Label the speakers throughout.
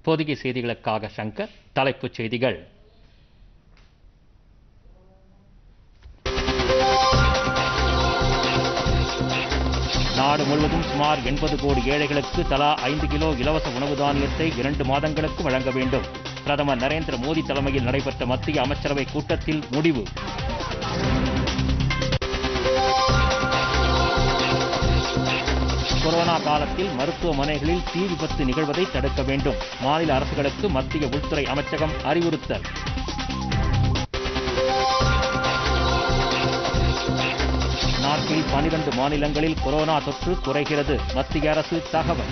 Speaker 1: பொதிகை செய்திகளுக்காக சங்கர் தலைப்புச் செய்திகள் நாடு முழுவதும் சுமார் எண்பது கோடி ஏழைகளுக்கு தலா ஐந்து கிலோ இலவச உணவு தானியத்தை இரண்டு மாதங்களுக்கு வழங்க வேண்டும் பிரதமர் நரேந்திர மோடி தலைமையில் நடைபெற்ற மத்திய அமைச்சரவை கூட்டத்தில் முடிவு கொரோனா காலத்தில் மருத்துவமனைகளில் தீ விபத்து நிகழ்வதை தடுக்க வேண்டும் மாநில அரசுகளுக்கு மத்திய உள்துறை அமைச்சகம் அறிவுறுத்தல் நாட்டில் பனிரண்டு மாநிலங்களில் கொரோனா தொற்று குறைகிறது மத்திய அரசு தகவல்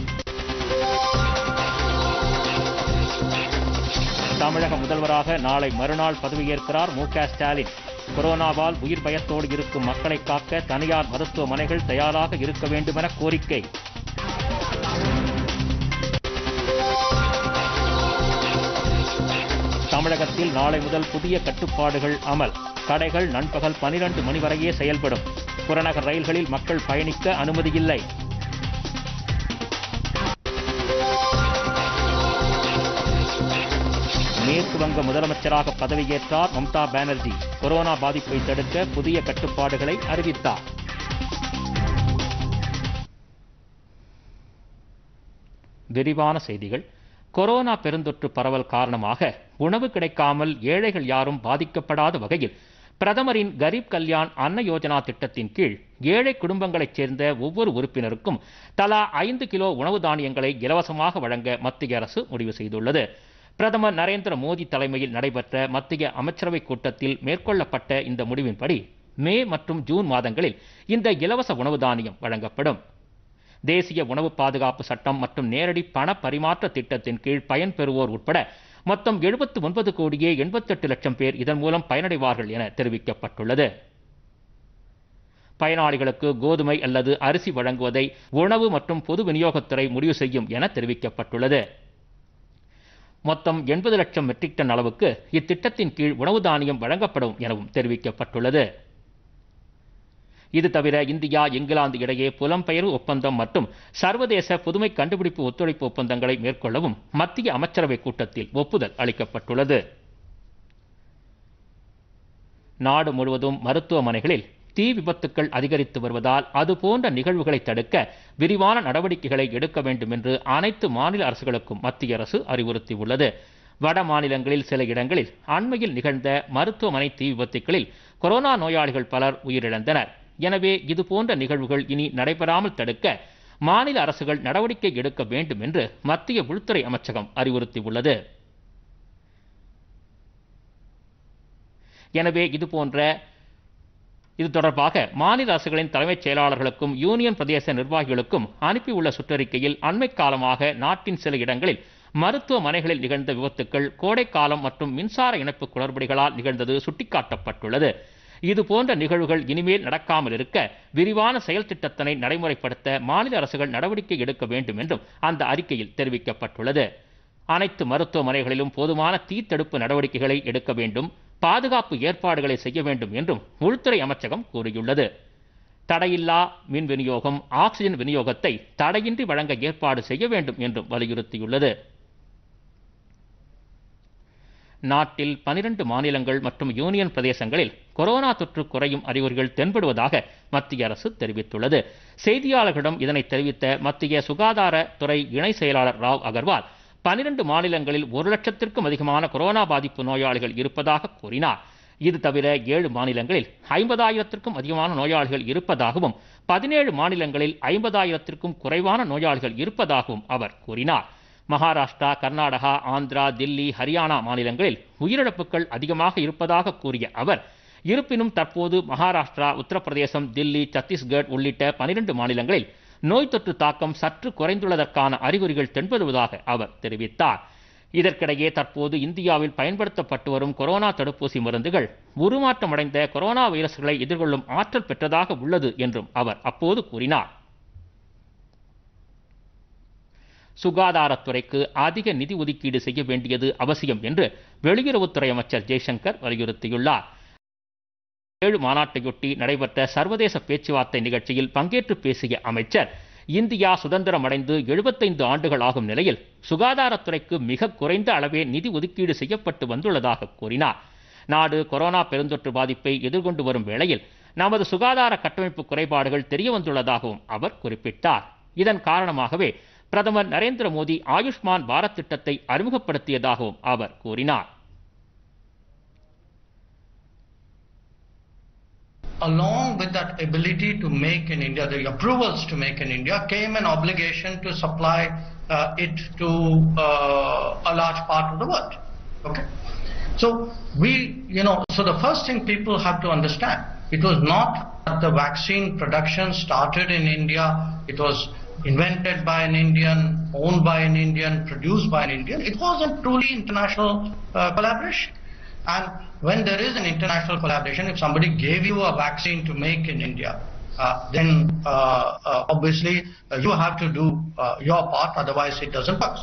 Speaker 1: தமிழக முதல்வராக நாளை மறுநாள் பதவியேற்கிறார் மு க ஸ்டாலின் கொரோனாவால் உயிர் பயத்தோடு இருக்கும் மக்களை காக்க தனியார் மருத்துவமனைகள் தயாராக இருக்க வேண்டுமென கோரிக்கை தமிழகத்தில் நாளை முதல் புதிய கட்டுப்பாடுகள் அமல் கடைகள் நண்பகல் பனிரெண்டு மணி வரையே செயல்படும் புறநகர் ரயில்களில் மக்கள் பயணிக்க அனுமதியில்லை மேற்கு வங்க முதலமைச்சராக பதவியேற்றார் மம்தா பானர்ஜி கொரோனா பாதிப்பை தடுக்க புதிய கட்டுப்பாடுகளை அறிவித்தார் விரிவான செய்திகள் கொரோனா பெருந்தொற்று பரவல் காரணமாக உணவு கிடைக்காமல் ஏழைகள் யாரும் பாதிக்கப்படாத வகையில் பிரதமரின் கரீப் கல்யாண் அன்ன யோஜனா திட்டத்தின் கீழ் ஏழை குடும்பங்களைச் சேர்ந்த ஒவ்வொரு உறுப்பினருக்கும் தலா ஐந்து கிலோ உணவு தானியங்களை இலவசமாக வழங்க மத்திய அரசு முடிவு செய்துள்ளது பிரதமர் நரேந்திர மோடி தலைமையில் நடைபெற்ற மத்திய அமைச்சரவைக் கூட்டத்தில் மேற்கொள்ளப்பட்ட இந்த முடிவின்படி மே மற்றும் ஜூன் மாதங்களில் இந்த இலவச உணவு தானியம் வழங்கப்படும் தேசிய உணவு பாதுகாப்பு சட்டம் மற்றும் நேரடி பண பரிமாற்ற திட்டத்தின் கீழ் பயன்பெறுவோர் உட்பட மொத்தம் எழுபத்து ஒன்பது கோடியே எண்பத்தெட்டு லட்சம் பேர் இதன் மூலம் பயனடைவார்கள் என தெரிவிக்கப்பட்டுள்ளது பயனாளிகளுக்கு கோதுமை அல்லது அரிசி வழங்குவதை உணவு மற்றும் பொது விநியோகத்துறை முடிவு செய்யும் என தெரிவிக்கப்பட்டுள்ளது மொத்தம் எண்பது லட்சம் மெட்ரிக் டன் அளவுக்கு இத்திட்டத்தின் கீழ் உணவு தானியம் வழங்கப்படும் எனவும் தெரிவிக்கப்பட்டுள்ளது இது தவிர இந்தியா இங்கிலாந்து இடையே புலம்பெயர்வு ஒப்பந்தம் மற்றும் சர்வதேச புதுமை கண்டுபிடிப்பு ஒத்துழைப்பு ஒப்பந்தங்களை மேற்கொள்ளவும் மத்திய அமைச்சரவை கூட்டத்தில் ஒப்புதல் அளிக்கப்பட்டுள்ளது நாடு முழுவதும் மருத்துவமனைகளில் தீ விபத்துக்கள் அதிகரித்து வருவதால் அதுபோன்ற நிகழ்வுகளை தடுக்க விரிவான நடவடிக்கைகளை எடுக்க வேண்டும் என்று அனைத்து மாநில அரசுகளுக்கும் மத்திய அரசு அறிவுறுத்தியுள்ளது வட மாநிலங்களில் சில இடங்களில் அண்மையில் நிகழ்ந்த மருத்துவமனை தீ விபத்துக்களில் கொரோனா நோயாளிகள் பலர் உயிரிழந்தனர் எனவே இதுபோன்ற நிகழ்வுகள் இனி நடைபெறாமல் தடுக்க மாநில அரசுகள் நடவடிக்கை எடுக்க வேண்டும் என்று மத்திய உள்துறை அமைச்சகம் அறிவுறுத்தியுள்ளது எனவே இதுபோன்ற இது தொடர்பாக மாநில அரசுகளின் தலைமைச் செயலாளர்களுக்கும் யூனியன் பிரதேச நிர்வாகிகளுக்கும் அனுப்பியுள்ள சுற்றறிக்கையில் அண்மை காலமாக நாட்டின் சில இடங்களில் மருத்துவமனைகளில் நிகழ்ந்த விபத்துக்கள் கோடைக்காலம் மற்றும் மின்சார இணைப்பு குளறுபடிகளால் நிகழ்ந்தது சுட்டிக்காட்டப்பட்டுள்ளது இது போன்ற நிகழ்வுகள் இனிமேல் நடக்காமல் இருக்க விரிவான செயல் திட்டத்தினை நடைமுறைப்படுத்த மாநில அரசுகள் நடவடிக்கை எடுக்க வேண்டும் என்றும் அந்த அறிக்கையில் தெரிவிக்கப்பட்டுள்ளது அனைத்து மருத்துவமனைகளிலும் போதுமான தீ தடுப்பு நடவடிக்கைகளை எடுக்க வேண்டும் பாதுகாப்பு ஏற்பாடுகளை செய்ய வேண்டும் என்றும் உள்துறை அமைச்சகம் கூறியுள்ளது தடையில்லா மின் விநியோகம் ஆக்சிஜன் விநியோகத்தை தடையின்றி வழங்க ஏற்பாடு செய்ய வேண்டும் என்றும் வலியுறுத்தியுள்ளது நாட்டில் பனிரெண்டு மாநிலங்கள் மற்றும் யூனியன் பிரதேசங்களில் கொரோனா தொற்று குறையும் அறிகுறிகள் தென்படுவதாக மத்திய அரசு தெரிவித்துள்ளது செய்தியாளர்களிடம் இதனை தெரிவித்த மத்திய சுகாதாரத்துறை இணை செயலாளர் ராவ் அகர்வால் பனிரெண்டு மாநிலங்களில் ஒரு லட்சத்திற்கும் அதிகமான கொரோனா பாதிப்பு நோயாளிகள் இருப்பதாக கூறினார் இது தவிர ஏழு மாநிலங்களில் ஐம்பதாயிரத்திற்கும் அதிகமான நோயாளிகள் இருப்பதாகவும் பதினேழு மாநிலங்களில் ஐம்பதாயிரத்திற்கும் குறைவான நோயாளிகள் இருப்பதாகவும் அவர் கூறினார் மகாராஷ்டிரா கர்நாடகா ஆந்திரா தில்லி ஹரியானா மாநிலங்களில் உயிரிழப்புகள் அதிகமாக இருப்பதாக கூறிய அவர் இருப்பினும் தற்போது மகாராஷ்டிரா உத்தரப்பிரதேசம் தில்லி சத்தீஸ்கர் உள்ளிட்ட பனிரெண்டு மாநிலங்களில் நோய் தொற்று தாக்கம் சற்று குறைந்துள்ளதற்கான அறிகுறிகள் தென்படுவதாக அவர் தெரிவித்தார் இதற்கிடையே தற்போது இந்தியாவில் பயன்படுத்தப்பட்டு வரும் கொரோனா தடுப்பூசி மருந்துகள் உருமாற்றமடைந்த கொரோனா வைரஸ்களை எதிர்கொள்ளும் ஆற்றல் பெற்றதாக உள்ளது என்றும் அவர் அப்போது கூறினார் சுகாதாரத்துறைக்கு அதிக நிதி ஒதுக்கீடு செய்ய வேண்டியது அவசியம் என்று வெளியுறவுத்துறை அமைச்சர் ஜெய்சங்கர் வலியுறுத்தியுள்ளார் ஏழு மாநாட்டையொட்டி நடைபெற்ற சர்வதேச பேச்சுவார்த்தை நிகழ்ச்சியில் பங்கேற்று பேசிய அமைச்சர் இந்தியா சுதந்திரம் அடைந்து எழுபத்தைந்து ஆண்டுகள் ஆகும் நிலையில் சுகாதாரத்துறைக்கு மிக குறைந்த அளவே நிதி ஒதுக்கீடு செய்யப்பட்டு வந்துள்ளதாக கூறினார் நாடு கொரோனா பெருந்தொற்று பாதிப்பை எதிர்கொண்டு வரும் வேளையில் நமது சுகாதார கட்டமைப்பு குறைபாடுகள் தெரிய வந்துள்ளதாகவும் அவர் குறிப்பிட்டார் இதன் காரணமாகவே பிரதமர் நரேந்திர மோடி ஆயுஷ்மான் பாரத் திட்டத்தை அறிமுகப்படுத்தியதாகவும் அவர் கூறினார்
Speaker 2: along with that ability to make in India, the approvals to make in India, came an obligation to supply uh, it to uh, a large part of the world. Okay? So we, you know, so the first thing people have to understand, it was not that the vaccine production started in India, it was invented by an Indian, owned by an Indian, produced by an Indian. It was a truly international uh, collaboration. And when there is an international collaboration, if somebody gave you a vaccine to make in India, uh, then uh, uh, obviously uh, you have to do uh, your part, otherwise it doesn't work.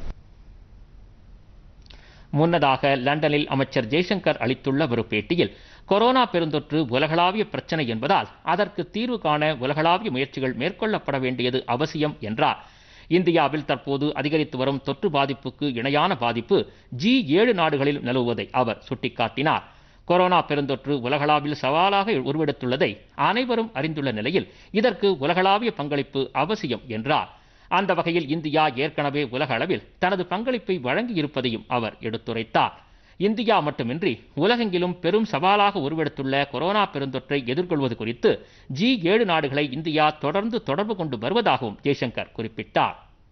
Speaker 1: முன்னதாக லண்டனில் அமைச்சர் ஜெய்சங்கர் அளித்துள்ள ஒரு பேட்டியில் corona பெருந்தொற்று உலகளாவிய பிரச்சனை என்பதால் அதற்கு தீர்வு காண உலகளாவிய முயற்சிகள் மேற்கொள்ளப்பட வேண்டியது அவசியம் என்றார் இந்தியாவில் தற்போது அதிகரித்து வரும் தொற்று பாதிப்புக்கு இணையான பாதிப்பு ஜி ஏழு நாடுகளில் நிலவுவதை அவர் சுட்டிக்காட்டினார் கொரோனா பெருந்தொற்று உலகளாவில் சவாலாக உருவெடுத்துள்ளதை அனைவரும் அறிந்துள்ள நிலையில் இதற்கு உலகளாவிய பங்களிப்பு அவசியம் என்றார் அந்த வகையில் இந்தியா ஏற்கனவே உலக அளவில் தனது பங்களிப்பை வழங்கியிருப்பதையும் அவர் எடுத்துரைத்தார் இந்தியா மட்டுமின்றி உலகெங்கிலும் பெரும் சவாலாக உருவெடுத்துள்ள கொரோனா பெருந்தொற்றை எதிர்கொள்வது குறித்து ஜி ஏழு நாடுகளை இந்தியா தொடர்ந்து தொடர்பு கொண்டு வருவதாகவும் ஜெய்சங்கர் குறிப்பிட்டார்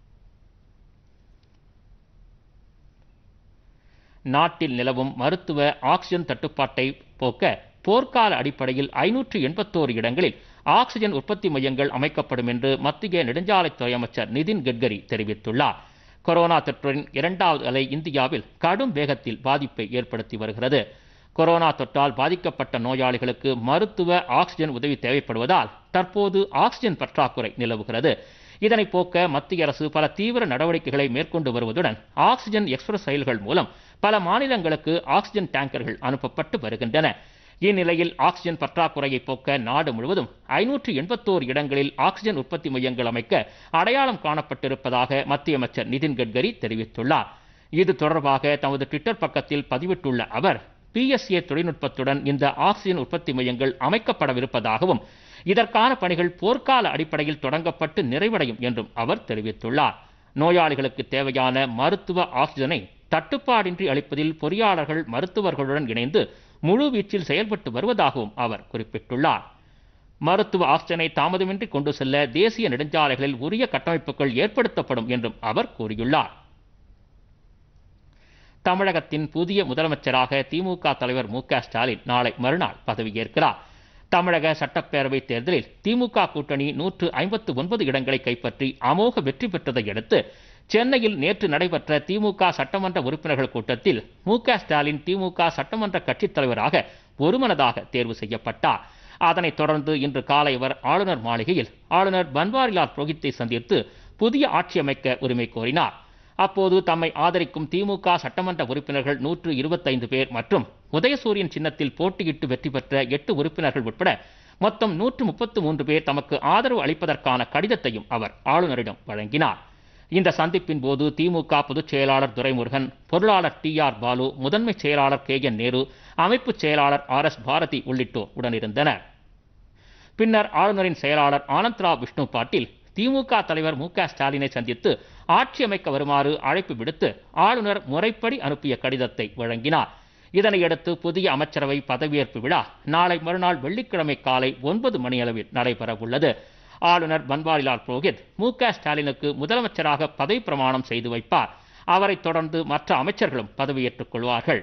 Speaker 1: நாட்டில் நிலவும் மருத்துவ ஆக்சிஜன் தட்டுப்பாட்டை போக்க போர்க்கால அடிப்படையில் ஐநூற்று எண்பத்தோரு இடங்களில் ஆக்சிஜன் உற்பத்தி மையங்கள் அமைக்கப்படும் என்று மத்திய நெடுஞ்சாலைத்துறை அமைச்சர் நிதின் கட்கரி தெரிவித்துள்ளார் கொரோனா தொற்றின் இரண்டாவது அலை இந்தியாவில் கடும் வேகத்தில் பாதிப்பை ஏற்படுத்தி வருகிறது கொரோனா தொற்றால் பாதிக்கப்பட்ட நோயாளிகளுக்கு மருத்துவ ஆக்சிஜன் உதவி தேவைப்படுவதால் தற்போது ஆக்சிஜன் பற்றாக்குறை நிலவுகிறது இதனை போக்க மத்திய அரசு பல தீவிர நடவடிக்கைகளை மேற்கொண்டு வருவதுடன் ஆக்சிஜன் எக்ஸ்பிரஸ் ரயில்கள் மூலம் பல மாநிலங்களுக்கு ஆக்சிஜன் டேங்கர்கள் அனுப்பப்பட்டு வருகின்றன இந்நிலையில் ஆக்சிஜன் பற்றாக்குறையை போக்க நாடு முழுவதும் ஐநூற்று எண்பத்தோரு இடங்களில் ஆக்சிஜன் உற்பத்தி மையங்கள் அமைக்க அடையாளம் காணப்பட்டிருப்பதாக மத்திய அமைச்சர் நிதின் கட்கரி தெரிவித்துள்ளார் இது தொடர்பாக தமது ட்விட்டர் பக்கத்தில் பதிவிட்டுள்ள அவர் பிஎஸ்ஏ தொழில்நுட்பத்துடன் இந்த ஆக்சிஜன் உற்பத்தி மையங்கள் அமைக்கப்படவிருப்பதாகவும் இதற்கான பணிகள் போர்க்கால அடிப்படையில் தொடங்கப்பட்டு நிறைவடையும் என்றும் அவர் தெரிவித்துள்ளார் நோயாளிகளுக்கு தேவையான மருத்துவ ஆக்சிஜனை தட்டுப்பாடின்றி அளிப்பதில் பொறியாளர்கள் மருத்துவர்களுடன் இணைந்து முழு வீச்சில் செயல்பட்டு வருவதாகவும் அவர் குறிப்பிட்டுள்ளார் மருத்துவ ஆக்சிஜனை தாமதமின்றி கொண்டு செல்ல தேசிய நெடுஞ்சாலைகளில் உரிய கட்டமைப்புகள் ஏற்படுத்தப்படும் என்றும் அவர் கூறியுள்ளார் தமிழகத்தின் புதிய முதலமைச்சராக திமுக தலைவர் மு க ஸ்டாலின் நாளை மறுநாள் பதவியேற்கிறார் தமிழக சட்டப்பேரவை தேர்தலில் திமுக கூட்டணி நூற்று ஐம்பத்து ஒன்பது இடங்களை கைப்பற்றி அமோக வெற்றி பெற்றதை அடுத்து சென்னையில் நேற்று நடைபெற்ற திமுக சட்டமன்ற உறுப்பினர்கள் கூட்டத்தில் மு க ஸ்டாலின் திமுக சட்டமன்ற கட்சித் தலைவராக ஒருமனதாக தேர்வு செய்யப்பட்டார் அதனைத் தொடர்ந்து இன்று காலை அவர் ஆளுநர் மாளிகையில் ஆளுநர் பன்வாரிலால் புரோஹித்தை சந்தித்து புதிய ஆட்சி அமைக்க உரிமை கோரினார் அப்போது தம்மை ஆதரிக்கும் திமுக சட்டமன்ற உறுப்பினர்கள் நூற்று இருபத்தைந்து பேர் மற்றும் உதயசூரியன் சின்னத்தில் போட்டியிட்டு வெற்றி பெற்ற எட்டு உறுப்பினர்கள் உட்பட மொத்தம் நூற்று முப்பத்து மூன்று பேர் தமக்கு ஆதரவு அளிப்பதற்கான கடிதத்தையும் அவர் ஆளுநரிடம் வழங்கினார் இந்த சந்திப்பின் போது திமுக பொதுச் செயலாளர் துரைமுருகன் பொருளாளர் டி ஆர் பாலு முதன்மை செயலாளர் கே என் நேரு அமைப்பு செயலாளர் ஆர் எஸ் பாரதி உள்ளிட்டோர் உடனிருந்தனர் பின்னர் ஆளுநரின் செயலாளர் ஆனந்த்ராவ் விஷ்ணு பாட்டீல் திமுக தலைவர் மு க ஸ்டாலினை சந்தித்து ஆட்சி அமைக்க வருமாறு அழைப்பு விடுத்து ஆளுநர் முறைப்படி அனுப்பிய கடிதத்தை வழங்கினார் இதனையடுத்து புதிய அமைச்சரவை பதவியேற்பு விழா நாளை மறுநாள் வெள்ளிக்கிழமை காலை ஒன்பது மணியளவில் நடைபெற உள்ளது ஆளுநர் பன்வாரிலால் புரோஹித் மு க ஸ்டாலினுக்கு முதலமைச்சராக பதவி பிரமாணம் செய்து வைப்பார் அவரைத் தொடர்ந்து மற்ற அமைச்சர்களும் பதவியேற்றுக் கொள்வார்கள்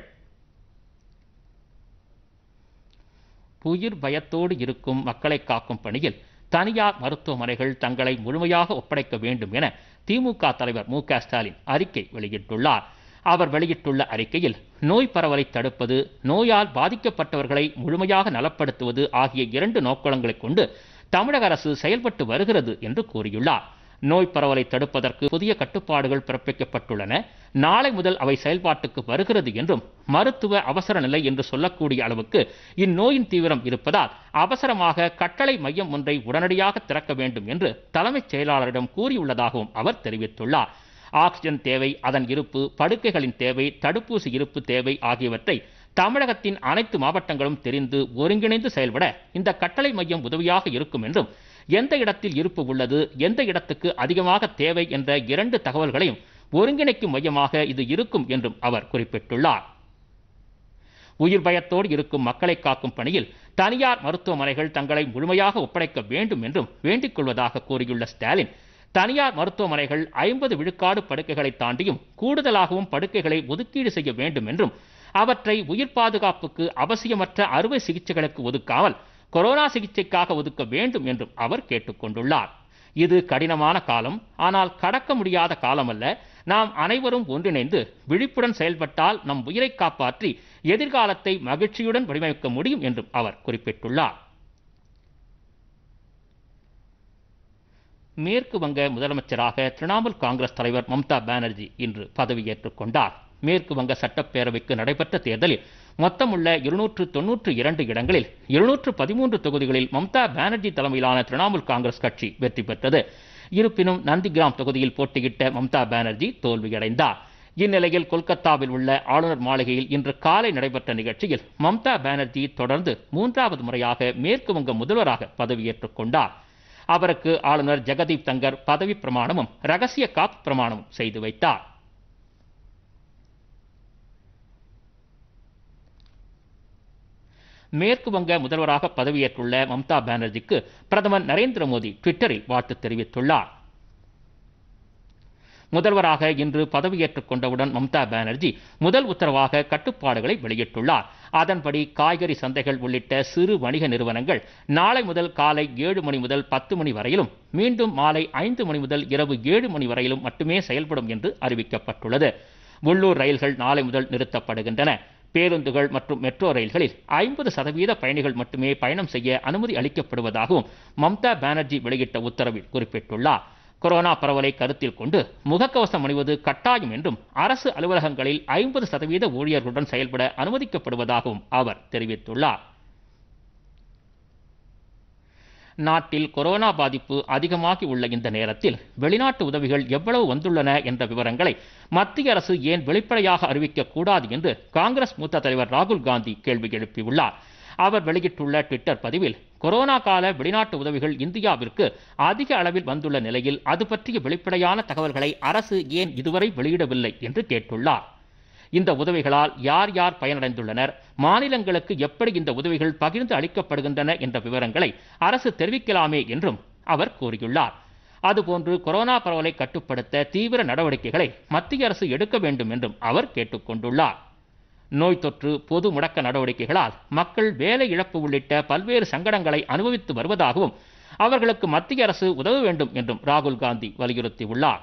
Speaker 1: உயிர் பயத்தோடு இருக்கும் மக்களை காக்கும் பணியில் தனியார் மருத்துவமனைகள் தங்களை முழுமையாக ஒப்படைக்க வேண்டும் என திமுக தலைவர் மு க ஸ்டாலின் அறிக்கை வெளியிட்டுள்ளார் அவர் வெளியிட்டுள்ள அறிக்கையில் நோய் பரவலை தடுப்பது நோயால் பாதிக்கப்பட்டவர்களை முழுமையாக நலப்படுத்துவது ஆகிய இரண்டு நோக்கங்களை கொண்டு தமிழக அரசு செயல்பட்டு வருகிறது என்று கூறியுள்ளார் நோய் பரவலை தடுப்பதற்கு புதிய கட்டுப்பாடுகள் பிறப்பிக்கப்பட்டுள்ளன நாளை முதல் அவை செயல்பாட்டுக்கு வருகிறது என்றும் மருத்துவ அவசர நிலை என்று சொல்லக்கூடிய அளவுக்கு இந்நோயின் தீவிரம் இருப்பதால் அவசரமாக கட்டளை மையம் ஒன்றை உடனடியாக திறக்க வேண்டும் என்று தலைமைச் செயலாளரிடம் கூறியுள்ளதாகவும் அவர் தெரிவித்துள்ளார் ஆக்சிஜன் தேவை அதன் இருப்பு படுக்கைகளின் தேவை தடுப்பூசி இருப்பு தேவை ஆகியவற்றை தமிழகத்தின் அனைத்து மாவட்டங்களும் தெரிந்து ஒருங்கிணைந்து செயல்பட இந்த கட்டளை மையம் உதவியாக இருக்கும் என்றும் எந்த இடத்தில் இருப்பு உள்ளது எந்த இடத்துக்கு அதிகமாக தேவை என்ற இரண்டு தகவல்களையும் ஒருங்கிணைக்கும் மையமாக இது இருக்கும் என்றும் அவர் குறிப்பிட்டுள்ளார் உயிர் பயத்தோடு இருக்கும் மக்களை காக்கும் பணியில் தனியார் மருத்துவமனைகள் தங்களை முழுமையாக ஒப்படைக்க வேண்டும் என்றும் வேண்டிக் கொள்வதாக கூறியுள்ள ஸ்டாலின் தனியார் மருத்துவமனைகள் ஐம்பது விழுக்காடு படுக்கைகளை தாண்டியும் கூடுதலாகவும் படுக்கைகளை ஒதுக்கீடு செய்ய வேண்டும் என்றும் அவற்றை உயிர் பாதுகாப்புக்கு அவசியமற்ற அறுவை சிகிச்சைகளுக்கு ஒதுக்காமல் கொரோனா சிகிச்சைக்காக ஒதுக்க வேண்டும் என்றும் அவர் கேட்டுக்கொண்டுள்ளார் இது கடினமான காலம் ஆனால் கடக்க முடியாத காலம் அல்ல நாம் அனைவரும் ஒன்றிணைந்து விழிப்புடன் செயல்பட்டால் நம் உயிரை காப்பாற்றி எதிர்காலத்தை மகிழ்ச்சியுடன் வடிவமைக்க முடியும் என்றும் அவர் குறிப்பிட்டுள்ளார் மேற்கு வங்க முதலமைச்சராக திரிணாமுல் காங்கிரஸ் தலைவர் மம்தா பானர்ஜி இன்று பதவியேற்றுக் கொண்டார் மேற்கு வங்க சட்டப்பேரவைக்கு நடைபெற்ற தேர்தலில் மொத்தமுள்ள இருநூற்று தொன்னூற்று இரண்டு இடங்களில் இருநூற்று பதிமூன்று தொகுதிகளில் மம்தா பானர்ஜி தலைமையிலான திரிணாமுல் காங்கிரஸ் கட்சி வெற்றி பெற்றது இருப்பினும் நந்திகிராம் தொகுதியில் போட்டியிட்ட மம்தா பானர்ஜி தோல்வியடைந்தார் இந்நிலையில் கொல்கத்தாவில் உள்ள ஆளுநர் மாளிகையில் இன்று காலை நடைபெற்ற நிகழ்ச்சியில் மம்தா பானர்ஜி தொடர்ந்து மூன்றாவது முறையாக மேற்கு வங்க முதல்வராக பதவியேற்றுக் கொண்டார் அவருக்கு ஆளுநர் ஜெகதீப் தங்கர் பதவி பிரமாணமும் ரகசிய காப்பு பிரமாணமும் செய்து வைத்தார் மேற்கு வங்க முதல்வராக பதவியேற்றுள்ள மம்தா பானர்ஜிக்கு பிரதமர் நரேந்திர மோடி ட்விட்டரில் வாழ்த்து தெரிவித்துள்ளார் முதல்வராக இன்று பதவியேற்றுக் கொண்டவுடன் மம்தா பானர்ஜி முதல் உத்தரவாக கட்டுப்பாடுகளை வெளியிட்டுள்ளார் அதன்படி காய்கறி சந்தைகள் உள்ளிட்ட சிறு வணிக நிறுவனங்கள் நாளை முதல் காலை ஏழு மணி முதல் பத்து மணி வரையிலும் மீண்டும் மாலை ஐந்து மணி முதல் இரவு ஏழு மணி வரையிலும் மட்டுமே செயல்படும் என்று அறிவிக்கப்பட்டுள்ளது உள்ளூர் ரயில்கள் நாளை முதல் நிறுத்தப்படுகின்றன பேருந்துகள் மற்றும் மெட்ரோ ரயில்களில் ஐம்பது சதவீத பயணிகள் மட்டுமே பயணம் செய்ய அனுமதி அளிக்கப்படுவதாகவும் மம்தா பானர்ஜி வெளியிட்ட உத்தரவில் குறிப்பிட்டுள்ளார் கொரோனா பரவலை கருத்தில் கொண்டு முகக்கவசம் அணிவது கட்டாயம் என்றும் அரசு அலுவலகங்களில் ஐம்பது சதவீத ஊழியர்களுடன் செயல்பட அனுமதிக்கப்படுவதாகவும் அவர் தெரிவித்துள்ளார் நாட்டில் கொரோனா பாதிப்பு அதிகமாகி உள்ள இந்த நேரத்தில் வெளிநாட்டு உதவிகள் எவ்வளவு வந்துள்ளன என்ற விவரங்களை மத்திய அரசு ஏன் வெளிப்படையாக அறிவிக்க கூடாது என்று காங்கிரஸ் மூத்த தலைவர் ராகுல் காந்தி கேள்வி எழுப்பியுள்ளார் அவர் வெளியிட்டுள்ள ட்விட்டர் பதிவில் கொரோனா கால வெளிநாட்டு உதவிகள் இந்தியாவிற்கு அதிக அளவில் வந்துள்ள நிலையில் அது பற்றிய வெளிப்படையான தகவல்களை அரசு ஏன் இதுவரை வெளியிடவில்லை என்று கேட்டுள்ளார் இந்த உதவிகளால் யார் யார் பயனடைந்துள்ளனர் மாநிலங்களுக்கு எப்படி இந்த உதவிகள் பகிர்ந்து அளிக்கப்படுகின்றன என்ற விவரங்களை அரசு தெரிவிக்கலாமே என்றும் அவர் கூறியுள்ளார் அதுபோன்று கொரோனா பரவலை கட்டுப்படுத்த தீவிர நடவடிக்கைகளை மத்திய அரசு எடுக்க வேண்டும் என்றும் அவர் கேட்டுக்கொண்டுள்ளார் நோய் தொற்று பொது முடக்க நடவடிக்கைகளால் மக்கள் வேலை இழப்பு உள்ளிட்ட பல்வேறு சங்கடங்களை அனுபவித்து வருவதாகவும் அவர்களுக்கு மத்திய அரசு உதவ வேண்டும் என்றும் ராகுல் காந்தி வலியுறுத்தியுள்ளார்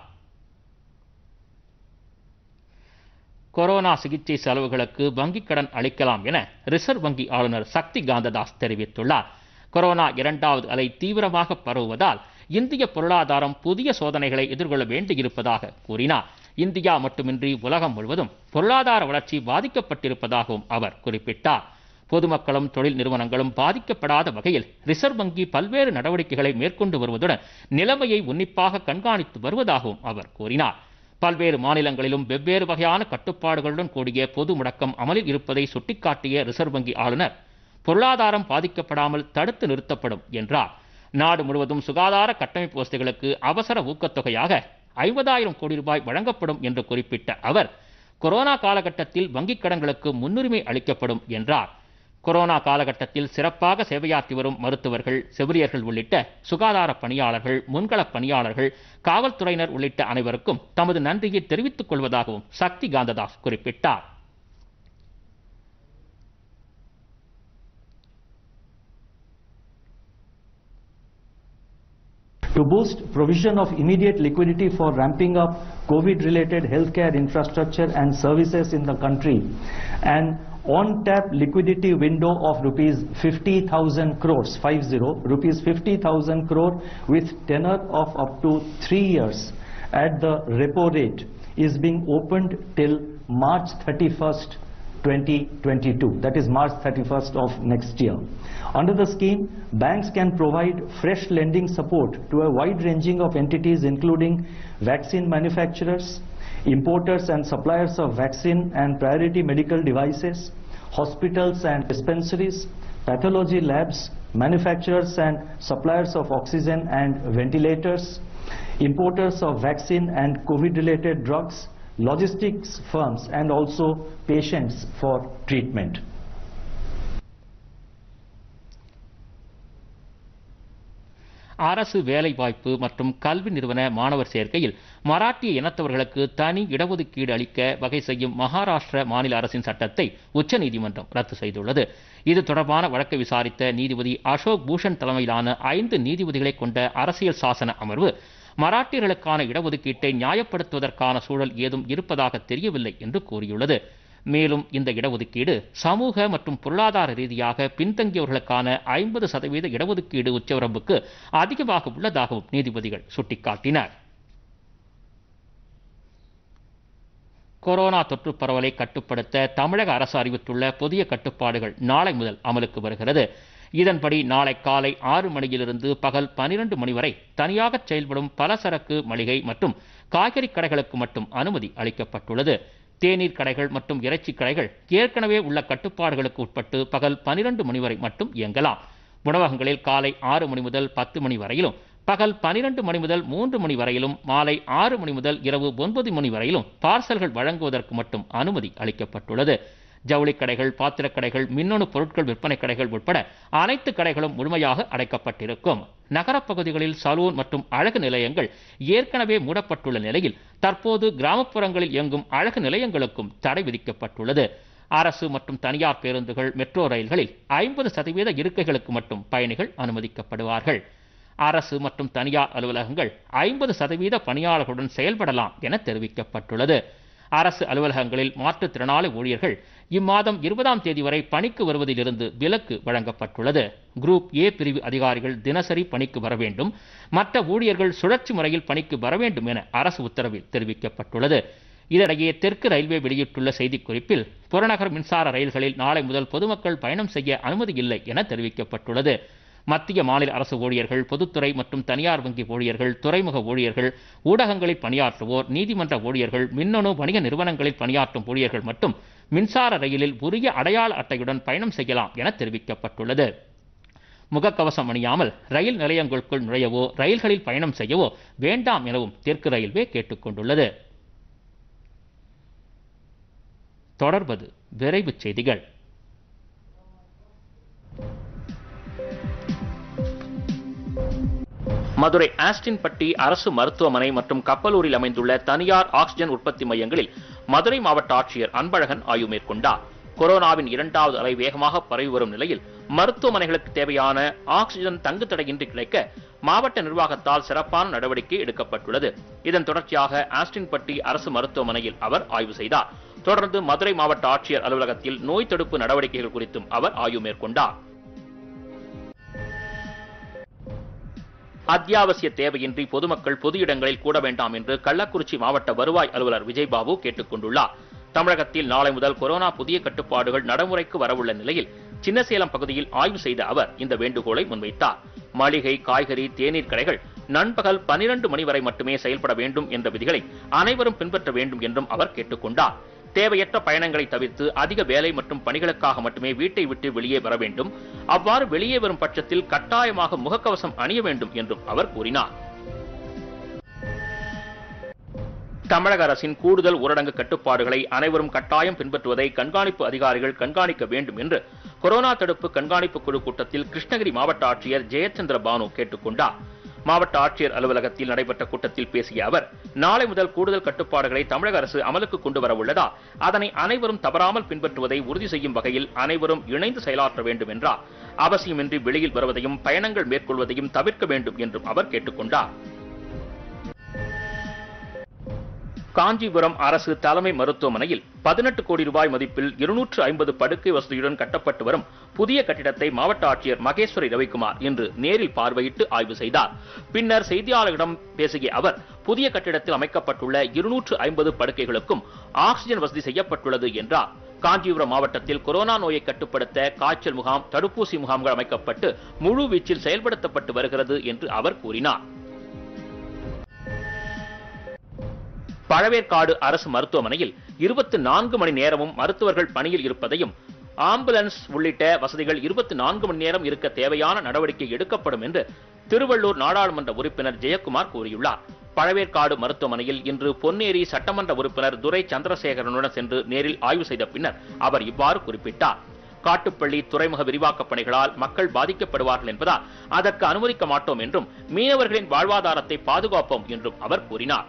Speaker 1: கொரோனா சிகிச்சை செலவுகளுக்கு வங்கிக் கடன் அளிக்கலாம் என ரிசர்வ் வங்கி ஆளுநர் சக்தி காந்ததாஸ் தெரிவித்துள்ளார் கொரோனா இரண்டாவது அலை தீவிரமாக பரவுவதால் இந்திய பொருளாதாரம் புதிய சோதனைகளை எதிர்கொள்ள வேண்டியிருப்பதாக கூறினார் இந்தியா மட்டுமின்றி உலகம் முழுவதும் பொருளாதார வளர்ச்சி பாதிக்கப்பட்டிருப்பதாகவும் அவர் குறிப்பிட்டார் பொதுமக்களும் தொழில் நிறுவனங்களும் பாதிக்கப்படாத வகையில் ரிசர்வ் வங்கி பல்வேறு நடவடிக்கைகளை மேற்கொண்டு வருவதுடன் நிலைமையை உன்னிப்பாக கண்காணித்து வருவதாகவும் அவர் கூறினார் பல்வேறு மாநிலங்களிலும் வெவ்வேறு வகையான கட்டுப்பாடுகளுடன் கூடிய பொது முடக்கம் அமலில் இருப்பதை சுட்டிக்காட்டிய ரிசர்வ் வங்கி ஆளுநர் பொருளாதாரம் பாதிக்கப்படாமல் தடுத்து நிறுத்தப்படும் என்றார் நாடு முழுவதும் சுகாதார கட்டமைப்பு வசதிகளுக்கு அவசர ஊக்கத்தொகையாக ஐம்பதாயிரம் கோடி ரூபாய் வழங்கப்படும் என்று குறிப்பிட்ட அவர் கொரோனா காலகட்டத்தில் வங்கிக் கடன்களுக்கு முன்னுரிமை அளிக்கப்படும் என்றார் கொரோனா காலகட்டத்தில் சிறப்பாக சேவையாற்றி வரும் மருத்துவர்கள் செவிலியர்கள் உள்ளிட்ட சுகாதார பணியாளர்கள் முன்களப் பணியாளர்கள் காவல்துறையினர் உள்ளிட்ட அனைவருக்கும் தமது நன்றியை தெரிவித்துக் கொள்வதாகவும் சக்தி காந்ததாஸ் குறிப்பிட்டார்
Speaker 3: to boost provision of immediate liquidity for ramping up COVID-related healthcare infrastructure and services in the country. An on-tap liquidity window of rupees 50,000 crores, 50, rupees 50,000 crore with tenor of up to three years at the repo rate is being opened till March 31st, 2022. That is March 31st of next year. Under the scheme, banks can provide fresh lending support to a wide ranging of entities including vaccine manufacturers, importers and suppliers of vaccine and priority medical devices, hospitals and dispensaries, pathology labs, manufacturers and suppliers of oxygen and ventilators, importers of vaccine and COVID-related drugs, logistics firms and also patients for treatment.
Speaker 1: அரசு வேலைவாய்ப்பு மற்றும் கல்வி நிறுவன மாணவர் சேர்க்கையில் மராட்டிய இனத்தவர்களுக்கு தனி இடஒதுக்கீடு அளிக்க வகை செய்யும் மகாராஷ்டிர மாநில அரசின் சட்டத்தை உச்சநீதிமன்றம் ரத்து செய்துள்ளது இது தொடர்பான வழக்கை விசாரித்த நீதிபதி அசோக் பூஷன் தலைமையிலான ஐந்து நீதிபதிகளை கொண்ட அரசியல் சாசன அமர்வு மராட்டியர்களுக்கான இடஒதுக்கீட்டை நியாயப்படுத்துவதற்கான சூழல் ஏதும் இருப்பதாக தெரியவில்லை என்று கூறியுள்ளது மேலும் இந்த இடஒதுக்கீடு சமூக மற்றும் பொருளாதார ரீதியாக பின்தங்கியவர்களுக்கான ஐம்பது சதவீத இடஒதுக்கீடு உச்சவரம்புக்கு அதிகமாக உள்ளதாகவும் நீதிபதிகள் சுட்டிக்காட்டினர் கொரோனா தொற்று பரவலை கட்டுப்படுத்த தமிழக அரசு அறிவித்துள்ள புதிய கட்டுப்பாடுகள் நாளை முதல் அமலுக்கு வருகிறது இதன்படி நாளை காலை ஆறு மணியிலிருந்து பகல் பனிரெண்டு மணி வரை தனியாக செயல்படும் பலசரக்கு மளிகை மற்றும் காய்கறி கடைகளுக்கு மட்டும் அனுமதி அளிக்கப்பட்டுள்ளது தேநீர் கடைகள் மற்றும் இறைச்சி கடைகள் ஏற்கனவே உள்ள கட்டுப்பாடுகளுக்கு உட்பட்டு பகல் பனிரெண்டு மணி வரை மட்டும் இயங்கலாம் உணவகங்களில் காலை ஆறு மணி முதல் பத்து மணி வரையிலும் பகல் பனிரெண்டு மணி முதல் மூன்று மணி வரையிலும் மாலை ஆறு மணி முதல் இரவு ஒன்பது மணி வரையிலும் பார்சல்கள் வழங்குவதற்கு மட்டும் அனுமதி அளிக்கப்பட்டுள்ளது ஜவுளி கடைகள் பாத்திரக் கடைகள் மின்னணு பொருட்கள் விற்பனை கடைகள் உட்பட அனைத்து கடைகளும் முழுமையாக அடைக்கப்பட்டிருக்கும் நகரப் பகுதிகளில் சலூன் மற்றும் அழகு நிலையங்கள் ஏற்கனவே மூடப்பட்டுள்ள நிலையில் தற்போது கிராமப்புறங்களில் இயங்கும் அழகு நிலையங்களுக்கும் தடை விதிக்கப்பட்டுள்ளது அரசு மற்றும் தனியார் பேருந்துகள் மெட்ரோ ரயில்களில் ஐம்பது சதவீத இருக்கைகளுக்கு மட்டும் பயணிகள் அனுமதிக்கப்படுவார்கள் அரசு மற்றும் தனியார் அலுவலகங்கள் ஐம்பது சதவீத பணியாளர்களுடன் செயல்படலாம் என தெரிவிக்கப்பட்டுள்ளது அரசு அலுவலகங்களில் மாற்றுத்திறனாளி ஊழியர்கள் இம்மாதம் இருபதாம் தேதி வரை பணிக்கு வருவதிலிருந்து விலக்கு வழங்கப்பட்டுள்ளது குரூப் ஏ பிரிவு அதிகாரிகள் தினசரி பணிக்கு வர வேண்டும் மற்ற ஊழியர்கள் சுழற்சி முறையில் பணிக்கு வர வேண்டும் என அரசு உத்தரவில் தெரிவிக்கப்பட்டுள்ளது இதனிடையே தெற்கு ரயில்வே வெளியிட்டுள்ள செய்திக்குறிப்பில் புறநகர் மின்சார ரயில்களில் நாளை முதல் பொதுமக்கள் பயணம் செய்ய அனுமதி இல்லை என தெரிவிக்கப்பட்டுள்ளது மத்திய மாநில அரசு ஊழியர்கள் பொதுத்துறை மற்றும் தனியார் வங்கி ஊழியர்கள் துறைமுக ஊழியர்கள் ஊடகங்களில் பணியாற்றுவோர் நீதிமன்ற ஊழியர்கள் மின்னணு வணிக நிறுவனங்களில் பணியாற்றும் ஊழியர்கள் மற்றும் மின்சார ரயிலில் உரிய அடையாள அட்டையுடன் பயணம் செய்யலாம் என தெரிவிக்கப்பட்டுள்ளது முகக்கவசம் அணியாமல் ரயில் நிலையங்களுக்குள் நுழையவோ ரயில்களில் பயணம் செய்யவோ வேண்டாம் எனவும் தெற்கு ரயில்வே கேட்டுக்கொண்டுள்ளது தொடர்வது விரைவுச் செய்திகள் மதுரை ஆஸ்டின்பட்டி அரசு மருத்துவமனை மற்றும் கப்பலூரில் அமைந்துள்ள தனியார் ஆக்ஸிஜன் உற்பத்தி மையங்களில் மதுரை மாவட்ட ஆட்சியர் அன்பழகன் ஆய்வு மேற்கொண்டார் கொரோனாவின் இரண்டாவது அலை வேகமாக பரவி வரும் நிலையில் மருத்துவமனைகளுக்கு தேவையான ஆக்ஸிஜன் தங்கு தடையின்றி கிடைக்க மாவட்ட நிர்வாகத்தால் சிறப்பான நடவடிக்கை எடுக்கப்பட்டுள்ளது இதன் தொடர்ச்சியாக ஆஸ்டின்பட்டி அரசு மருத்துவமனையில் அவர் ஆய்வு செய்தார் தொடர்ந்து மதுரை மாவட்ட ஆட்சியர் அலுவலகத்தில் நோய் தடுப்பு நடவடிக்கைகள் குறித்தும் அவர் ஆய்வு மேற்கொண்டார் அத்தியாவசிய தேவையின்றி பொதுமக்கள் பொது இடங்களில் கூட வேண்டாம் என்று கள்ளக்குறிச்சி மாவட்ட வருவாய் அலுவலர் விஜய்பாபு கேட்டுக் கொண்டுள்ளார் தமிழகத்தில் நாளை முதல் கொரோனா புதிய கட்டுப்பாடுகள் நடைமுறைக்கு வரவுள்ள நிலையில் சின்னசேலம் பகுதியில் ஆய்வு செய்த அவர் இந்த வேண்டுகோளை முன்வைத்தார் மளிகை காய்கறி தேநீர் கடைகள் நண்பகல் பனிரெண்டு மணி வரை மட்டுமே செயல்பட வேண்டும் என்ற விதிகளை அனைவரும் பின்பற்ற வேண்டும் என்றும் அவர் கேட்டுக்கொண்டார் தேவையற்ற பயணங்களை தவிர்த்து அதிக வேலை மற்றும் பணிகளுக்காக மட்டுமே வீட்டை விட்டு வெளியே வர வேண்டும் அவ்வாறு வெளியே வரும் பட்சத்தில் கட்டாயமாக முகக்கவசம் அணிய வேண்டும் என்றும் அவர் கூறினார் தமிழக அரசின் கூடுதல் ஊரடங்கு கட்டுப்பாடுகளை அனைவரும் கட்டாயம் பின்பற்றுவதை கண்காணிப்பு அதிகாரிகள் கண்காணிக்க வேண்டும் என்று கொரோனா தடுப்பு கண்காணிப்பு குழு கூட்டத்தில் கிருஷ்ணகிரி மாவட்ட ஆட்சியர் ஜெயச்சந்திர பானு கேட்டுக்கொண்டார் மாவட்ட ஆட்சியர் அலுவலகத்தில் நடைபெற்ற கூட்டத்தில் பேசிய அவர் நாளை முதல் கூடுதல் கட்டுப்பாடுகளை தமிழக அரசு அமலுக்கு கொண்டு வர உள்ளதா அதனை அனைவரும் தவறாமல் பின்பற்றுவதை உறுதி செய்யும் வகையில் அனைவரும் இணைந்து செயலாற்ற வேண்டும் என்றார் அவசியமின்றி வெளியில் வருவதையும் பயணங்கள் மேற்கொள்வதையும் தவிர்க்க வேண்டும் என்றும் அவர் கேட்டுக்கொண்டார் காஞ்சிபுரம் அரசு தலைமை மருத்துவமனையில் பதினெட்டு கோடி ரூபாய் மதிப்பில் இருநூற்று ஐம்பது படுக்கை வசதியுடன் கட்டப்பட்டு வரும் புதிய கட்டிடத்தை மாவட்ட ஆட்சியர் மகேஸ்வரி ரவிக்குமார் இன்று நேரில் பார்வையிட்டு ஆய்வு செய்தார் பின்னர் செய்தியாளர்களிடம் பேசிய அவர் புதிய கட்டிடத்தில் அமைக்கப்பட்டுள்ள இருநூற்று ஐம்பது படுக்கைகளுக்கும் ஆக்ஸிஜன் வசதி செய்யப்பட்டுள்ளது என்றார் காஞ்சிபுரம் மாவட்டத்தில் கொரோனா நோயை கட்டுப்படுத்த காய்ச்சல் முகாம் தடுப்பூசி முகாம்கள் அமைக்கப்பட்டு முழு வீச்சில் செயல்படுத்தப்பட்டு வருகிறது என்று அவர் கூறினார் பழவேற்காடு அரசு மருத்துவமனையில் இருபத்தி நான்கு மணி நேரமும் மருத்துவர்கள் பணியில் இருப்பதையும் ஆம்புலன்ஸ் உள்ளிட்ட வசதிகள் இருபத்தி நான்கு மணி நேரம் இருக்க தேவையான நடவடிக்கை எடுக்கப்படும் என்று திருவள்ளூர் நாடாளுமன்ற உறுப்பினர் ஜெயக்குமார் கூறியுள்ளார் பழவேற்காடு மருத்துவமனையில் இன்று பொன்னேரி சட்டமன்ற உறுப்பினர் துரை சந்திரசேகரனுடன் சென்று நேரில் ஆய்வு செய்த பின்னர் அவர் இவ்வாறு குறிப்பிட்டார் காட்டுப்பள்ளி துறைமுக விரிவாக்கப் பணிகளால் மக்கள் பாதிக்கப்படுவார்கள் என்பதால் அதற்கு அனுமதிக்க மாட்டோம் என்றும் மீனவர்களின் வாழ்வாதாரத்தை பாதுகாப்போம் என்றும் அவர் கூறினார்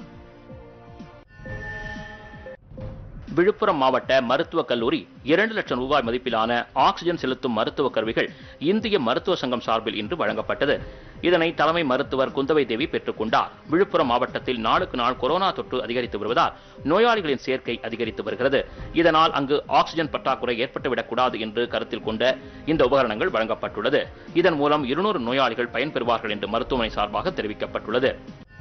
Speaker 1: விழுப்புரம் மாவட்ட மருத்துவக் கல்லூரி இரண்டு லட்சம் ரூபாய் மதிப்பிலான ஆக்ஸிஜன் செலுத்தும் மருத்துவ கருவிகள் இந்திய மருத்துவ சங்கம் சார்பில் இன்று வழங்கப்பட்டது இதனை தலைமை மருத்துவர் குந்தவை தேவி பெற்றுக் கொண்டார் விழுப்புரம் மாவட்டத்தில் நாளுக்கு நாள் கொரோனா தொற்று அதிகரித்து வருவதால் நோயாளிகளின் சேர்க்கை அதிகரித்து வருகிறது இதனால் அங்கு ஆக்ஸிஜன் பற்றாக்குறை ஏற்பட்டுவிடக்கூடாது என்று கருத்தில் கொண்ட இந்த உபகரணங்கள் வழங்கப்பட்டுள்ளது இதன் மூலம் இருநூறு நோயாளிகள் பயன்பெறுவார்கள் என்று மருத்துவமனை சார்பாக தெரிவிக்கப்பட்டுள்ளது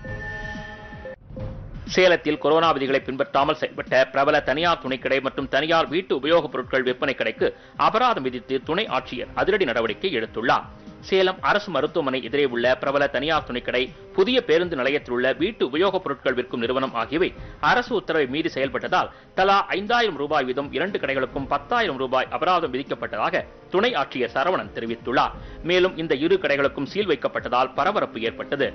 Speaker 1: சேலத்தில் கொரோனா விதிகளை பின்பற்றாமல் செயல்பட்ட பிரபல தனியார் துணைக்கடை மற்றும் தனியார் வீட்டு உபயோகப் பொருட்கள் விற்பனை கடைக்கு அபராதம் விதித்து துணை ஆட்சியர் அதிரடி நடவடிக்கை எடுத்துள்ளார் சேலம் அரசு மருத்துவமனை எதிரே உள்ள பிரபல தனியார் துணைக்கடை புதிய பேருந்து நிலையத்தில் உள்ள வீட்டு உபயோகப் பொருட்கள் விற்கும் நிறுவனம் ஆகியவை அரசு உத்தரவை மீறி செயல்பட்டதால் தலா ஐந்தாயிரம் ரூபாய் வீதம் இரண்டு கடைகளுக்கும் பத்தாயிரம் ரூபாய் அபராதம் விதிக்கப்பட்டதாக துணை ஆட்சியர் சரவணன் தெரிவித்துள்ளார் மேலும் இந்த இரு கடைகளுக்கும் சீல் வைக்கப்பட்டதால் பரபரப்பு ஏற்பட்டது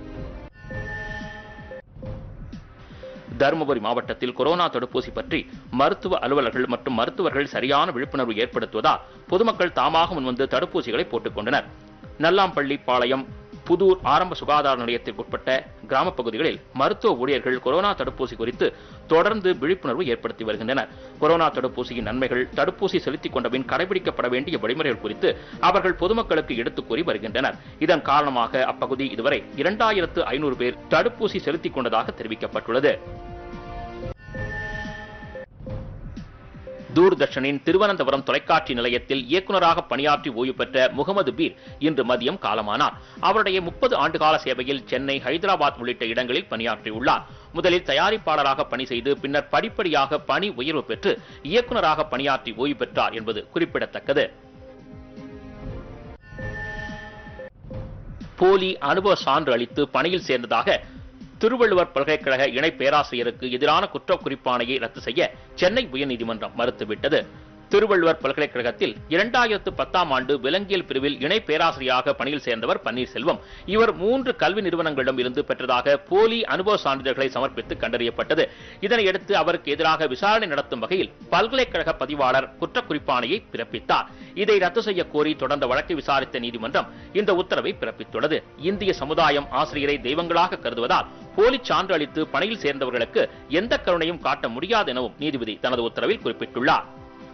Speaker 1: தருமபுரி மாவட்டத்தில் கொரோனா தடுப்பூசி பற்றி மருத்துவ அலுவலர்கள் மற்றும் மருத்துவர்கள் சரியான விழிப்புணர்வு ஏற்படுத்துவதால் பொதுமக்கள் தாமாக முன்வந்து தடுப்பூசிகளை போட்டுக் கொண்டனர் நல்லாம்பள்ளி பாளையம் புதூர் ஆரம்ப சுகாதார நிலையத்திற்குட்பட்ட கிராமப் பகுதிகளில் மருத்துவ ஊழியர்கள் கொரோனா தடுப்பூசி குறித்து தொடர்ந்து விழிப்புணர்வு ஏற்படுத்தி வருகின்றனர் கொரோனா தடுப்பூசியின் நன்மைகள் தடுப்பூசி செலுத்திக் கொண்டபின் கடைபிடிக்கப்பட வேண்டிய வழிமுறைகள் குறித்து அவர்கள் பொதுமக்களுக்கு எடுத்துக் கூறி வருகின்றனர் இதன் காரணமாக அப்பகுதி இதுவரை இரண்டாயிரத்து ஐநூறு பேர் தடுப்பூசி செலுத்திக் கொண்டதாக தெரிவிக்கப்பட்டுள்ளது தூர்தர்ஷனின் திருவனந்தபுரம் தொலைக்காட்சி நிலையத்தில் இயக்குநராக பணியாற்றி ஓய்வு பெற்ற முகமது பீர் இன்று மதியம் காலமானார் அவருடைய முப்பது ஆண்டுகால சேவையில் சென்னை ஹைதராபாத் உள்ளிட்ட இடங்களில் பணியாற்றியுள்ளார் முதலில் தயாரிப்பாளராக பணி செய்து பின்னர் படிப்படியாக பணி உயர்வு பெற்று இயக்குநராக பணியாற்றி ஓய்வு பெற்றார் என்பது குறிப்பிடத்தக்கது போலி அனுபவ சான்று அளித்து பணியில் சேர்ந்ததாக திருவள்ளுவர் பல்கலைக்கழக இணை பேராசிரியருக்கு எதிரான குற்றக்குறிப்பாணையை ரத்து செய்ய சென்னை உயர்நீதிமன்றம் மறுத்துவிட்டது திருவள்ளுவர் பல்கலைக்கழகத்தில் இரண்டாயிரத்து பத்தாம் ஆண்டு விலங்கியல் பிரிவில் இணை பேராசிரியராக பணியில் சேர்ந்தவர் பன்னீர்செல்வம் இவர் மூன்று கல்வி நிறுவனங்களிடம் இருந்து பெற்றதாக போலி அனுபவ சான்றிதழ்களை சமர்ப்பித்து கண்டறியப்பட்டது இதனையடுத்து அவருக்கு எதிராக விசாரணை நடத்தும் வகையில் பல்கலைக்கழக பதிவாளர் குற்றக்குறிப்பாணையை பிறப்பித்தார் இதை ரத்து செய்ய கோரி தொடர்ந்த வழக்கை விசாரித்த நீதிமன்றம் இந்த உத்தரவை பிறப்பித்துள்ளது இந்திய சமுதாயம் ஆசிரியரை தெய்வங்களாக கருதுவதால் போலி சான்று அளித்து பணியில் சேர்ந்தவர்களுக்கு எந்த கருணையும் காட்ட முடியாது எனவும் நீதிபதி தனது உத்தரவில் குறிப்பிட்டுள்ளார்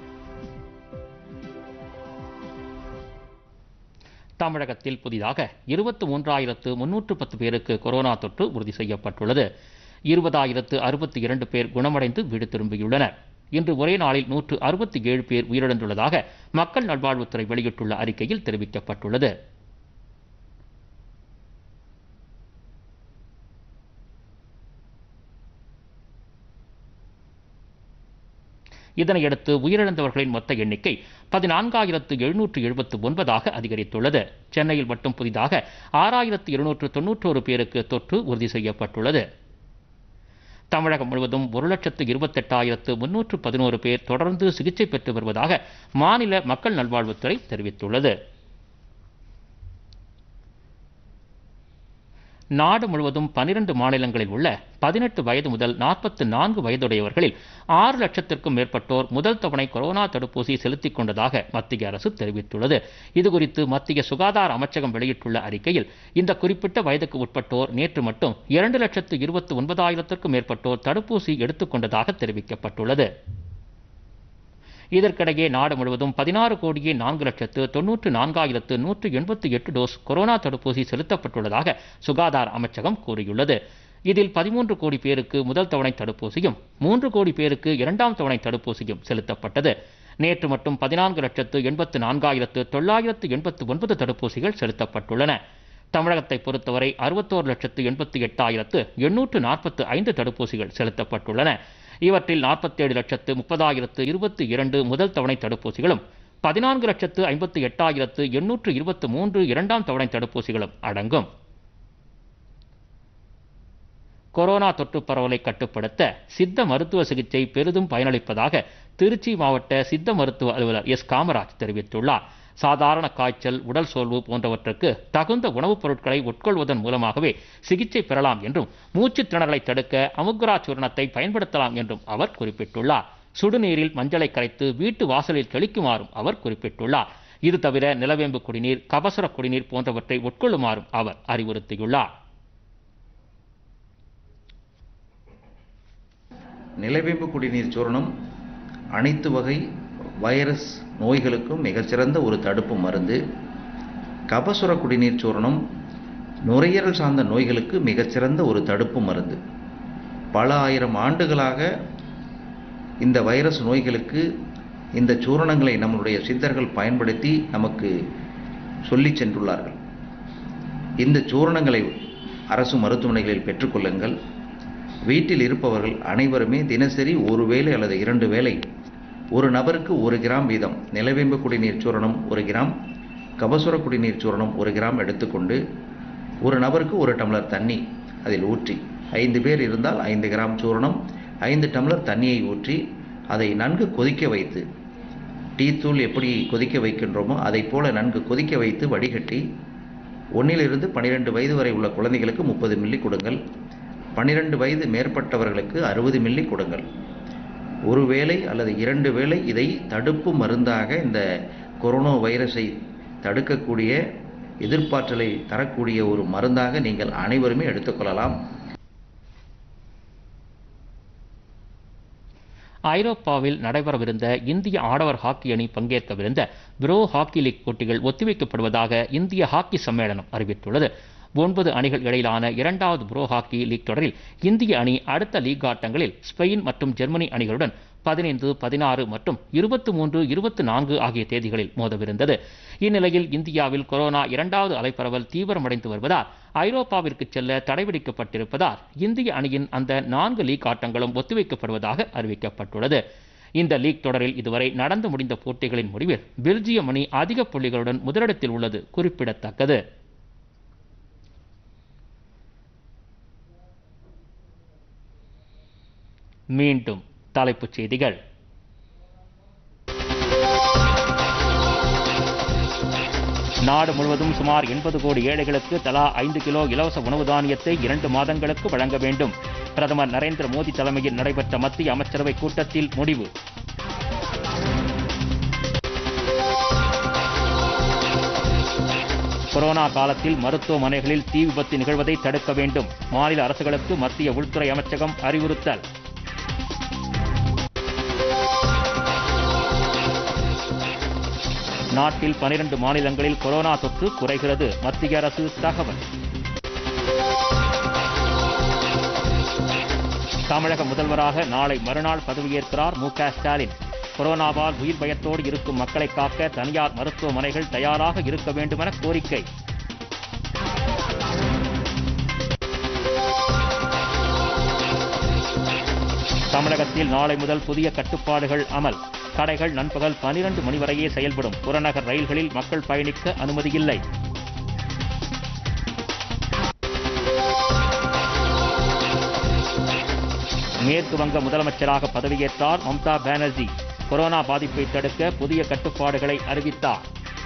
Speaker 1: தமிழகத்தில் புதிதாக இருபத்தி மூன்றாயிரத்து முன்னூற்று பத்து பேருக்கு கொரோனா தொற்று உறுதி செய்யப்பட்டுள்ளது இருபதாயிரத்து அறுபத்தி இரண்டு பேர் குணமடைந்து வீடு திரும்பியுள்ளனர் இன்று ஒரே நாளில் நூற்று அறுபத்தி ஏழு பேர் உயிரிழந்துள்ளதாக மக்கள் நல்வாழ்வுத்துறை வெளியிட்டுள்ள அறிக்கையில் தெரிவிக்கப்பட்டுள்ளது இதனையடுத்து உயிரிழந்தவர்களின் மொத்த எண்ணிக்கை பதினான்காயிரத்து எழுநூற்று எழுபத்து ஒன்பதாக அதிகரித்துள்ளது சென்னையில் மட்டும் புதிதாக ஆறாயிரத்து இருநூற்று தொன்னூற்றோரு பேருக்கு தொற்று உறுதி செய்யப்பட்டுள்ளது தமிழகம் முழுவதும் ஒரு லட்சத்து இருபத்தெட்டாயிரத்து முன்னூற்று பதினோரு பேர் தொடர்ந்து சிகிச்சை பெற்று வருவதாக மாநில மக்கள் நல்வாழ்வுத்துறை தெரிவித்துள்ளது நாடு முழுவதும் பனிரெண்டு மாநிலங்களில் உள்ள பதினெட்டு வயது முதல் நாற்பத்து நான்கு வயதுடையவர்களில் ஆறு லட்சத்திற்கும் மேற்பட்டோர் முதல் தவணை கொரோனா தடுப்பூசி செலுத்திக் கொண்டதாக மத்திய அரசு தெரிவித்துள்ளது இதுகுறித்து மத்திய சுகாதார அமைச்சகம் வெளியிட்டுள்ள அறிக்கையில் இந்த குறிப்பிட்ட வயதுக்கு உட்பட்டோர் நேற்று மட்டும் இரண்டு லட்சத்து இருபத்தி ஒன்பதாயிரத்திற்கும் மேற்பட்டோர் தடுப்பூசி எடுத்துக்கொண்டதாக தெரிவிக்கப்பட்டுள்ளது இதற்கிடையே நாடு முழுவதும் பதினாறு கோடியே நான்கு லட்சத்து தொன்னூற்று நான்காயிரத்து நூற்று எண்பத்தி எட்டு டோஸ் கொரோனா தடுப்பூசி செலுத்தப்பட்டுள்ளதாக சுகாதார அமைச்சகம் கூறியுள்ளது இதில் பதிமூன்று கோடி பேருக்கு முதல் தவணை தடுப்பூசியும் மூன்று கோடி பேருக்கு இரண்டாம் தவணை தடுப்பூசியும் செலுத்தப்பட்டது நேற்று மட்டும் பதினான்கு லட்சத்து எண்பத்து நான்காயிரத்து தொள்ளாயிரத்து எண்பத்து ஒன்பது தடுப்பூசிகள் செலுத்தப்பட்டுள்ளன தமிழகத்தை பொறுத்தவரை அறுபத்தோரு லட்சத்து எண்பத்தி எட்டாயிரத்து எண்ணூற்று நாற்பத்து ஐந்து தடுப்பூசிகள் செலுத்தப்பட்டுள்ளன இவற்றில் நாற்பத்தேழு லட்சத்து முப்பதாயிரத்து இருபத்தி இரண்டு முதல் தவணை தடுப்பூசிகளும் பதினான்கு லட்சத்து ஐம்பத்தி எட்டாயிரத்து எண்ணூற்று இருபத்து மூன்று இரண்டாம் தவணை தடுப்பூசிகளும் அடங்கும் கொரோனா தொற்று பரவலை கட்டுப்படுத்த சித்த மருத்துவ சிகிச்சை பெரிதும் பயனளிப்பதாக திருச்சி மாவட்ட சித்த மருத்துவ அலுவலர் எஸ் காமராஜ் தெரிவித்துள்ளார் சாதாரண காய்ச்சல் உடல் சோர்வு போன்றவற்றுக்கு தகுந்த உணவுப் பொருட்களை உட்கொள்வதன் மூலமாகவே சிகிச்சை பெறலாம் என்றும் மூச்சுத் திணறலை தடுக்க அமுக்ரா சூர்ணத்தை பயன்படுத்தலாம் என்றும் அவர் குறிப்பிட்டுள்ளார் சுடுநீரில் மஞ்சளை கரைத்து வீட்டு வாசலில் தெளிக்குமாறும் அவர் குறிப்பிட்டுள்ளார் இது தவிர நிலவேம்பு குடிநீர் கபசுர குடிநீர் போன்றவற்றை உட்கொள்ளுமாறும் அவர் அறிவுறுத்தியுள்ளார்
Speaker 4: நிலவேம்பு குடிநீர் சூரணம் அனைத்து வகை வைரஸ் நோய்களுக்கும் மிகச்சிறந்த ஒரு தடுப்பு மருந்து கபசுர குடிநீர் சூரணம் நுரையீரல் சார்ந்த நோய்களுக்கு மிகச்சிறந்த ஒரு தடுப்பு மருந்து பல ஆயிரம் ஆண்டுகளாக இந்த வைரஸ் நோய்களுக்கு இந்த சூரணங்களை நம்மளுடைய சித்தர்கள் பயன்படுத்தி நமக்கு சொல்லி சென்றுள்ளார்கள் இந்த சூரணங்களை அரசு மருத்துவமனைகளில் பெற்றுக்கொள்ளுங்கள் வீட்டில் இருப்பவர்கள் அனைவருமே தினசரி ஒரு வேளை அல்லது இரண்டு வேளை ஒரு நபருக்கு ஒரு கிராம் வீதம் நிலவேம்பு குடிநீர் சூரணம் ஒரு கிராம் கபசுர குடிநீர் சூரணம் ஒரு கிராம் எடுத்துக்கொண்டு ஒரு நபருக்கு ஒரு டம்ளர் தண்ணி அதில் ஊற்றி ஐந்து பேர் இருந்தால் ஐந்து கிராம் சூரணம் ஐந்து டம்ளர் தண்ணியை ஊற்றி அதை நன்கு கொதிக்க வைத்து டீ தூள் எப்படி கொதிக்க வைக்கின்றோமோ அதை போல நன்கு கொதிக்க வைத்து வடிகட்டி ஒன்றிலிருந்து பன்னிரெண்டு வயது வரை உள்ள குழந்தைகளுக்கு முப்பது மில்லி கொடுங்கள் பன்னிரெண்டு வயது மேற்பட்டவர்களுக்கு அறுபது மில்லி கொடுங்கள் ஒரு வேளை அல்லது இரண்டு வேளை இதை தடுப்பு மருந்தாக இந்த கொரோனா வைரஸை தடுக்கக்கூடிய எதிர்ப்பாற்றலை தரக்கூடிய ஒரு மருந்தாக நீங்கள் அனைவருமே எடுத்துக்கொள்ளலாம்
Speaker 1: ஐரோப்பாவில் நடைபெறவிருந்த இந்திய ஆடவர் ஹாக்கி அணி பங்கேற்கவிருந்த ப்ரோ ஹாக்கி லீக் போட்டிகள் ஒத்திவைக்கப்படுவதாக இந்திய ஹாக்கி சம்மேளனம் அறிவித்துள்ளது ஒன்பது அணிகள் இடையிலான இரண்டாவது ப்ரோ ஹாக்கி லீக் தொடரில் இந்திய அணி அடுத்த லீக் ஆட்டங்களில் ஸ்பெயின் மற்றும் ஜெர்மனி அணிகளுடன் பதினைந்து பதினாறு மற்றும் இருபத்தி மூன்று இருபத்தி நான்கு ஆகிய தேதிகளில் மோதவிருந்தது இந்நிலையில் இந்தியாவில் கொரோனா இரண்டாவது அலைப்பரவல் தீவிரமடைந்து வருவதால் ஐரோப்பாவிற்கு செல்ல தடை விதிக்கப்பட்டிருப்பதால் இந்திய அணியின் அந்த நான்கு லீக் ஆட்டங்களும் ஒத்திவைக்கப்படுவதாக அறிவிக்கப்பட்டுள்ளது இந்த லீக் தொடரில் இதுவரை நடந்து முடிந்த போட்டிகளின் முடிவில் பெல்ஜியம் அணி அதிக புள்ளிகளுடன் முதலிடத்தில் உள்ளது குறிப்பிடத்தக்கது மீண்டும் தலைப்புச் செய்திகள் நாடு முழுவதும் சுமார் எண்பது கோடி ஏழைகளுக்கு தலா ஐந்து கிலோ இலவச உணவு தானியத்தை இரண்டு மாதங்களுக்கு வழங்க வேண்டும் பிரதமர் நரேந்திர மோடி தலைமையில் நடைபெற்ற மத்திய அமைச்சரவை கூட்டத்தில் முடிவு கொரோனா காலத்தில் மருத்துவமனைகளில் தீ விபத்து நிகழ்வதை தடுக்க வேண்டும் மாநில அரசுகளுக்கு மத்திய உள்துறை அமைச்சகம் அறிவுறுத்தல் நாட்டில் பனிரெண்டு மாநிலங்களில் கொரோனா தொற்று குறைகிறது மத்திய அரசு தகவல் தமிழக முதல்வராக நாளை மறுநாள் பதவியேற்கிறார் மு க ஸ்டாலின் கொரோனாவால் உயிர் பயத்தோடு இருக்கும் மக்களை காக்க தனியார் மருத்துவமனைகள் தயாராக இருக்க வேண்டுமென கோரிக்கை தமிழகத்தில் நாளை முதல் புதிய கட்டுப்பாடுகள் அமல் கடைகள் நண்பகல் பனிரெண்டு மணி வரையே செயல்படும் புறநகர் ரயில்களில் மக்கள் பயணிக்க அனுமதியில்லை மேற்கு வங்க முதலமைச்சராக பதவியேற்றார் மம்தா பானர்ஜி கொரோனா பாதிப்பை தடுக்க புதிய கட்டுப்பாடுகளை அறிவித்தார்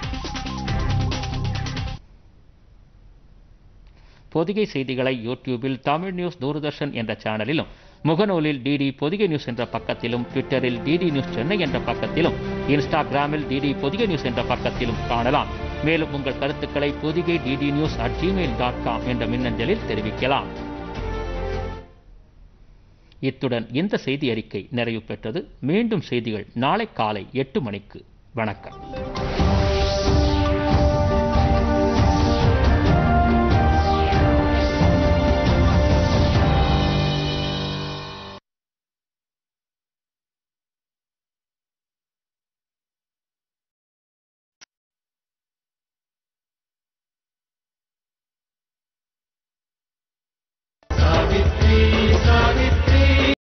Speaker 1: பொதிகை செய்திகளை யூடியூபில் தமிழ் நியூஸ் தூர்தர்ஷன் என்ற சேனலிலும் முகநூலில் டிடி பொதிகை நியூஸ் என்ற பக்கத்திலும் ட்விட்டரில் டிடி நியூஸ் சென்னை என்ற பக்கத்திலும் இன்ஸ்டாகிராமில் டிடி பொதிகை நியூஸ் என்ற பக்கத்திலும் காணலாம் மேலும் உங்கள் கருத்துக்களை Pothigai DD news at Gmail dot com என்ற மின்னஞ்சலில் தெரிவிக்கலாம் இத்துடன் இந்த செய்தி அறிக்கை நிறைவு பெற்றது மீண்டும் செய்திகள் நாளை காலை எட்டு மணிக்கு வணக்கம்